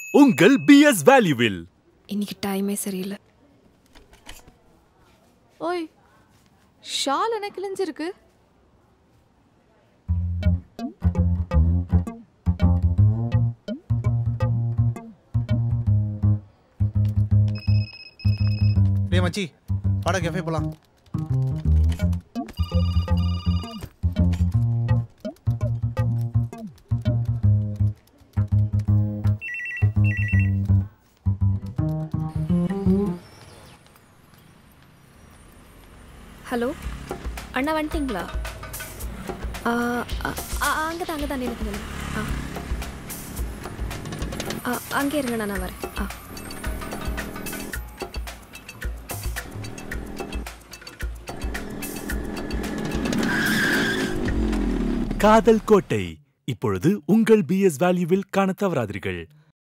உங்கள் பிஎஸ் வேல்யூவில் இன்னைக்கு டைமே சரியில்லை ஓய் ஷால் என்ன கிழிஞ்சிருக்கு டேய் மச்சி வாடா கேஃபே போலாம் ஹலோ அண்ணா வந்துட்டிங்களா அங்கே தான் அங்கே தான் நினைக்கு நினைக்கு ஆ ஆ, அங்கே இருங்க நான் வரேன் ஆ காதல் கோட்டை இப்பொழுது உங்கள் பிஎஸ் வேல்யூவில் காண தவறாதீர்கள்